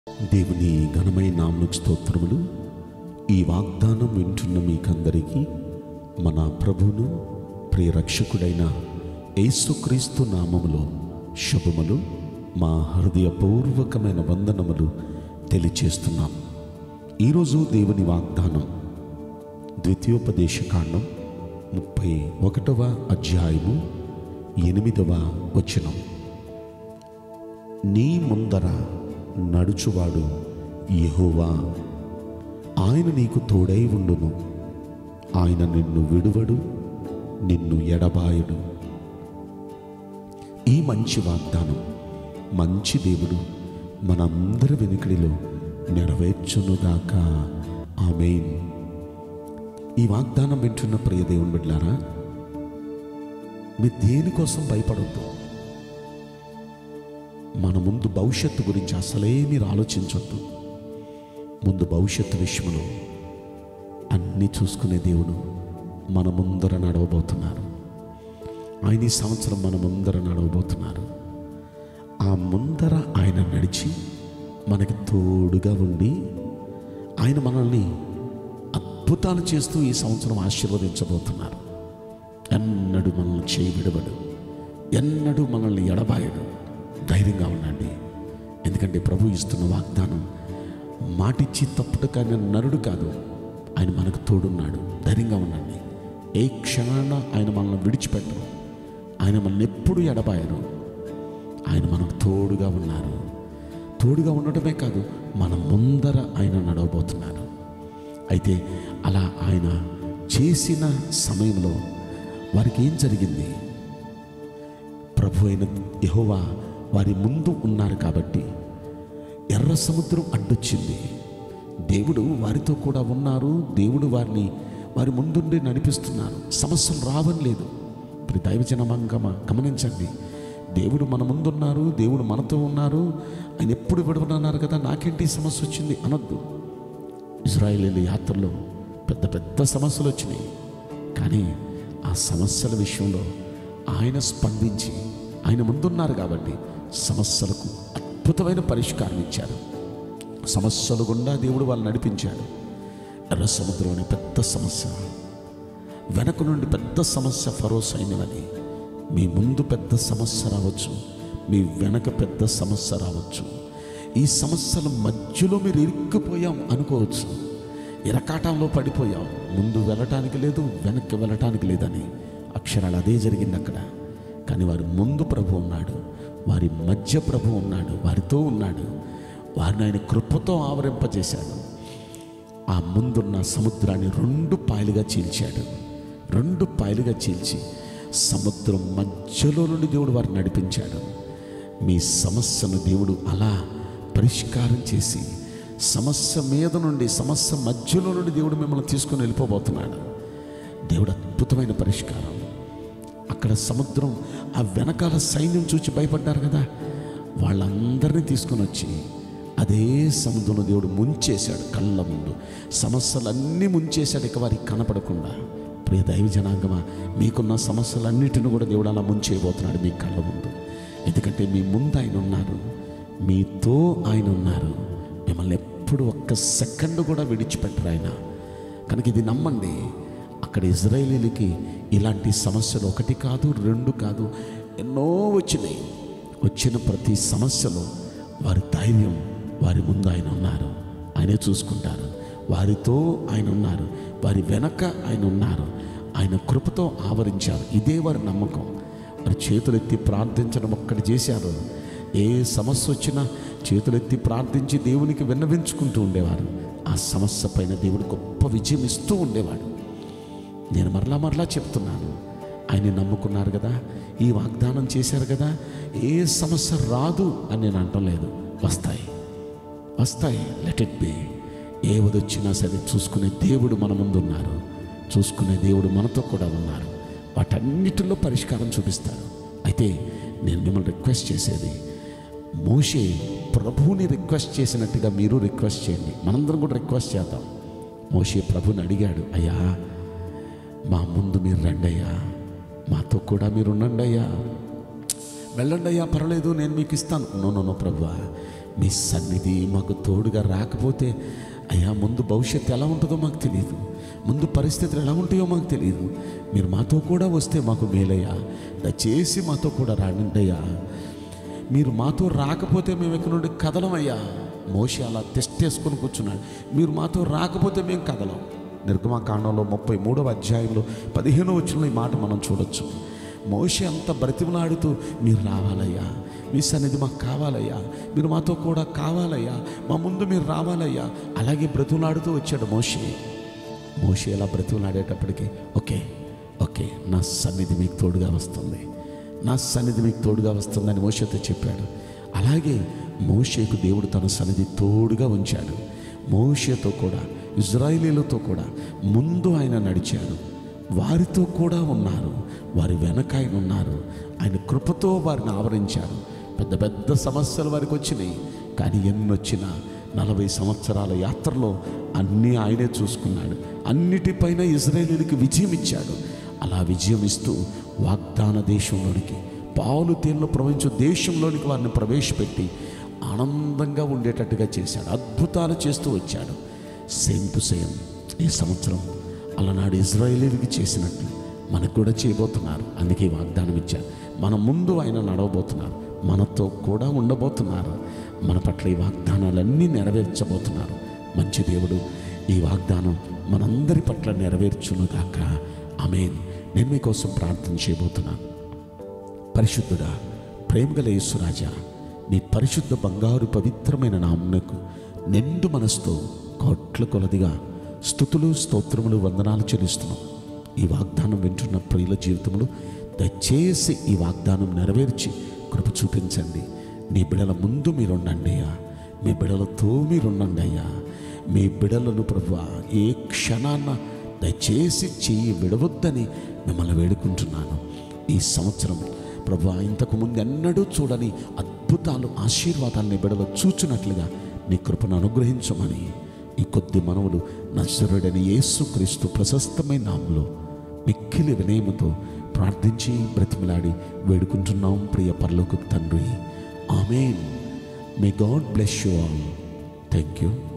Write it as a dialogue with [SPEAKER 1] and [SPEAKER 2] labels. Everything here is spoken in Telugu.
[SPEAKER 1] దేవుని ఘనమైన నామకు స్తోత్రములు ఈ వాగ్దానం వింటున్న మీకందరికీ మన ప్రభువును ప్రియ రక్షకుడైన యేసుక్రీస్తు నామములో శుభములు మా హృదయపూర్వకమైన వందనములు తెలియచేస్తున్నాం ఈరోజు దేవుని వాగ్దానం ద్వితీయోపదేశకాండం ముప్పై ఒకటవ అధ్యాయము ఎనిమిదవ వచనం నీ ముందర నడుచువాడు యెహోవా ఆయన నీకు తోడై ఉండును ఆయన నిన్ను విడువడు నిన్ను ఎడబాయడు ఈ మంచి వాగ్దానం మంచి దేవుడు మనందరి వెనుకడిలో నెరవేర్చునుగాక ఆమెన్ ఈ వాగ్దానం వింటున్న ప్రియ దేవుని బిడ్డారా మీరు దేనికోసం భయపడద్దు మన ముందు భవిష్యత్తు గురించి అసలే మీరు ఆలోచించొద్దు ముందు భవిష్యత్తు విషయంలో అన్నీ చూసుకునే దేవుడు మన ముందర నడవబోతున్నారు ఆయన ఈ సంవత్సరం మన ముందర నడవబోతున్నారు ఆ ముందర ఆయన నడిచి మనకి తోడుగా ఉండి ఆయన మనల్ని అద్భుతాలు చేస్తూ ఈ సంవత్సరం ఆశీర్వదించబోతున్నారు ఎన్నడూ మనల్ని చేయి విడవడు ఎన్నడూ మనల్ని ఎడబాయడు ధైర్యంగా ఉండండి ఎందుకంటే ప్రభు ఇస్తున్న వాగ్దానం మాటిచ్చి తప్పుడు కానీ నరుడు కాదు ఆయన మనకు తోడున్నాడు ధైర్యంగా ఉండండి ఏ క్షణాన ఆయన మనల్ని విడిచిపెట్టరు ఆయన మనల్ని ఎప్పుడు ఎడబాయరు ఆయన మనకు తోడుగా ఉన్నారు తోడుగా ఉండటమే కాదు మన ముందర ఆయన నడవబోతున్నారు అయితే అలా ఆయన చేసిన సమయంలో వారికి ఏం జరిగింది ప్రభు అయిన యెహోవా వారి ముందు ఉన్నారు కాబట్టి ఎర్ర సముద్రం అడ్డొచ్చింది దేవుడు వారితో కూడా ఉన్నారు దేవుడు వారిని వారి ముందుండి నడిపిస్తున్నారు సమస్యలు రావని లేదు ఇప్పుడు దైవజనమంగమ గమనించండి దేవుడు మన ముందున్నారు దేవుడు మనతో ఉన్నారు ఆయన ఎప్పుడు విడవనన్నారు కదా నాకేంటి ఈ సమస్య వచ్చింది అనొద్దు ఇజ్రాయేలీల యాత్రలో పెద్ద పెద్ద సమస్యలు వచ్చినాయి కానీ ఆ సమస్యల విషయంలో ఆయన స్పందించి ఆయన ముందున్నారు కాబట్టి సమస్యలకు అద్భుతమైన పరిష్కారం ఇచ్చారు సమస్యలు గుండా దేవుడు వాళ్ళు నడిపించాడు ఎర్ర సముద్రం అనే పెద్ద సమస్య వెనక నుండి పెద్ద సమస్య ఫరో సైన్యం అది మీ ముందు పెద్ద సమస్య రావచ్చు మీ వెనక పెద్ద సమస్య రావచ్చు ఈ సమస్యల మధ్యలో మీరు ఇరుక్కుపోయాం అనుకోవచ్చు ఇరకాటంలో పడిపోయాం ముందు వెళ్ళటానికి లేదు వెనక్కి వెళ్ళటానికి లేదని అక్షరాలు అదే జరిగింది అక్కడ కానీ వారి ముందు ప్రభు ఉన్నాడు వారి మధ్య ప్రభు ఉన్నాడు వారితో ఉన్నాడు వారిని ఆయన కృపతో ఆవరింపజేశాడు ఆ ముందున్న సముద్రాన్ని రెండు పాయలుగా చీల్చాడు రెండు పాయలుగా చీల్చి సముద్రం మధ్యలో నుండి దేవుడు వారిని నడిపించాడు మీ సమస్యను దేవుడు అలా పరిష్కారం చేసి సమస్య మీద నుండి సమస్య మధ్యలో నుండి దేవుడు మిమ్మల్ని తీసుకొని వెళ్ళిపోబోతున్నాడు దేవుడు అద్భుతమైన పరిష్కారం అక్కడ సముద్రం ఆ వెనకాల సైన్యం చూచి భయపడ్డారు కదా వాళ్ళందరినీ తీసుకొని వచ్చి అదే సముద్రంలో దేవుడు ముంచేశాడు కళ్ళ ముందు సమస్యలన్నీ ముంచేశాడు ఇక వారికి కనపడకుండా ప్రియ దైవ జనాంగమా మీకున్న సమస్యలన్నిటిని కూడా దేవుడు అలా ముంచేయబోతున్నాడు మీ కళ్ళ ముందు ఎందుకంటే మీ ముందు ఆయన ఉన్నారు మీతో ఆయన ఉన్నారు మిమ్మల్ని ఎప్పుడు ఒక్క సెకండ్ కూడా విడిచిపెట్టరు ఆయన కనుక ఇది నమ్మండి అక్కడ ఇజ్రాయేలీలకి ఇలాంటి సమస్యలు ఒకటి కాదు రెండు కాదు ఎన్నో వచ్చినాయి వచ్చిన ప్రతి సమస్యలో వారి ధైర్యం వారి ముందు ఆయన ఉన్నారు ఆయనే చూసుకుంటారు వారితో ఆయన ఉన్నారు వారి వెనక ఆయన ఉన్నారు ఆయన కృపతో ఆవరించారు ఇదే వారి నమ్మకం వారి చేతులెత్తి ప్రార్థించడం ఒక్కటి చేశారు ఏ సమస్య వచ్చినా చేతులెత్తి ప్రార్థించి దేవునికి విన్నవించుకుంటూ ఉండేవారు ఆ సమస్య పైన దేవుడు గొప్ప విజయం ఇస్తూ ఉండేవాడు నేను మరలా మరలా చెప్తున్నాను ఆయన నమ్ముకున్నారు కదా ఈ వాగ్దానం చేశారు కదా ఏ సమస్య రాదు అని నేను అంటం లేదు వస్తాయి వస్తాయి లెట్ ఇట్ బి ఏవదొచ్చినా సరే చూసుకునే దేవుడు మన ముందు ఉన్నారు చూసుకునే దేవుడు మనతో కూడా ఉన్నారు వాటన్నిటిలో పరిష్కారం చూపిస్తారు అయితే నేను మిమ్మల్ని రిక్వెస్ట్ చేసేది మోషే ప్రభువుని రిక్వెస్ట్ చేసినట్టుగా మీరు రిక్వెస్ట్ చేయండి మనందరం కూడా రిక్వెస్ట్ చేద్దాం మోషే ప్రభుని అడిగాడు అయ్యా మా ముందు మీరు రండి అయ్యా మాతో కూడా మీరు ఉండండి అయ్యా వెళ్ళండి అయ్యా పర్వాలేదు నేను మీకు ఇస్తాను నో నో నో ప్రభువా మీ సన్నిధి మాకు తోడుగా రాకపోతే అయ్యా ముందు భవిష్యత్తు ఎలా ఉంటుందో మాకు తెలియదు ముందు పరిస్థితులు ఎలా ఉంటాయో మాకు తెలియదు మీరు మాతో కూడా వస్తే మాకు మేలయ్యా దయచేసి మాతో కూడా రానండి అయ్యా మీరు మాతో రాకపోతే మేము ఇక్కడ నుండి కదలమయ్యా మోషి అలా తెస్టేసుకొని కూర్చున్నాడు మీరు మాతో రాకపోతే మేము కదలం నిర్గమాకాండంలో ముప్పై మూడవ అధ్యాయంలో పదిహేనో వచ్చిన ఈ మాట మనం చూడొచ్చు మోషి అంత బ్రతిమలాడుతూ మీరు రావాలయ్యా మీ సన్నిధి మాకు కావాలయ్యా మీరు మాతో కూడా కావాలయ్యా మా ముందు మీరు రావాలయ్యా అలాగే బ్రతిమలాడుతూ వచ్చాడు మోషి మోషి ఎలా బ్రతిమలాడేటప్పటికి ఓకే ఓకే నా సన్నిధి మీకు తోడుగా వస్తుంది నా సన్నిధి మీకు తోడుగా వస్తుందని మోషతో చెప్పాడు అలాగే మోషేకు దేవుడు తన సన్నిధి తోడుగా ఉంచాడు మోషతో కూడా ఇజ్రాయిలీలతో కూడా ముందు ఆయన నడిచాడు వారితో కూడా ఉన్నారు వారి వెనక ఆయన ఉన్నారు ఆయన కృపతో వారిని ఆవరించారు పెద్ద పెద్ద సమస్యలు వారికి వచ్చినాయి కానీ ఎన్నొచ్చినా నలభై సంవత్సరాల యాత్రలో అన్నీ ఆయనే చూసుకున్నాడు అన్నిటిపైన ఇజ్రాయేలీలకు విజయం ఇచ్చాడు అలా విజయం ఇస్తూ వాగ్దాన దేశంలోనికి పాలు తేనెలు ప్రవహించు దేశంలోనికి వారిని ప్రవేశపెట్టి ఆనందంగా ఉండేటట్టుగా చేశాడు అద్భుతాలు చేస్తూ వచ్చాడు సేమ్ టు సేమ్ ఈ సంవత్సరం అలనాడు ఇజ్రాయేలీలకి చేసినట్లు మనకు కూడా చేయబోతున్నారు అందుకే ఈ వాగ్దానం ఇచ్చారు మన ముందు ఆయన నడవబోతున్నారు మనతో కూడా ఉండబోతున్నారు మన పట్ల ఈ వాగ్దానాలన్నీ నెరవేర్చబోతున్నారు మంచి దేవుడు ఈ వాగ్దానం మనందరి పట్ల నెరవేర్చును గాక ఆమేన్ నేను మీకోసం ప్రార్థన చేయబోతున్నాను పరిశుద్ధుడా ప్రేమగల యేసురాజా మీ పరిశుద్ధ బంగారు పవిత్రమైన నామునకు నిండు మనసుతో కోట్ల కొలదిగా స్థుతులు స్తోత్రములు వందనాలు చెల్లిస్తున్నాం ఈ వాగ్దానం వింటున్న ప్రియుల జీవితంలో దయచేసి ఈ వాగ్దానం నెరవేర్చి కృప చూపించండి నీ బిడల ముందు మీరుండండి అయ్యా మీ బిడలతో మీరుండండి అయ్యా మీ బిడలను ప్రభు ఏ క్షణాన్న దయచేసి చెయ్యి విడవద్దని మిమ్మల్ని వేడుకుంటున్నాను ఈ సంవత్సరం ప్రభు ఇంతకు ముందు ఎన్నడూ చూడని అద్భుతాలు ఆశీర్వాదాన్ని బిడలు చూచినట్లుగా నీ కృపను అనుగ్రహించమని ఈ కొద్ది మనవులు నజరుడని యేసుక్రీస్తు ప్రశస్తమైన నామంలో మిక్కిలి వినయముతో ప్రార్థించి బ్రతిమలాడి వేడుకుంటున్నాం ప్రియ పరలోకు తండ్రి amen may God bless you all thank you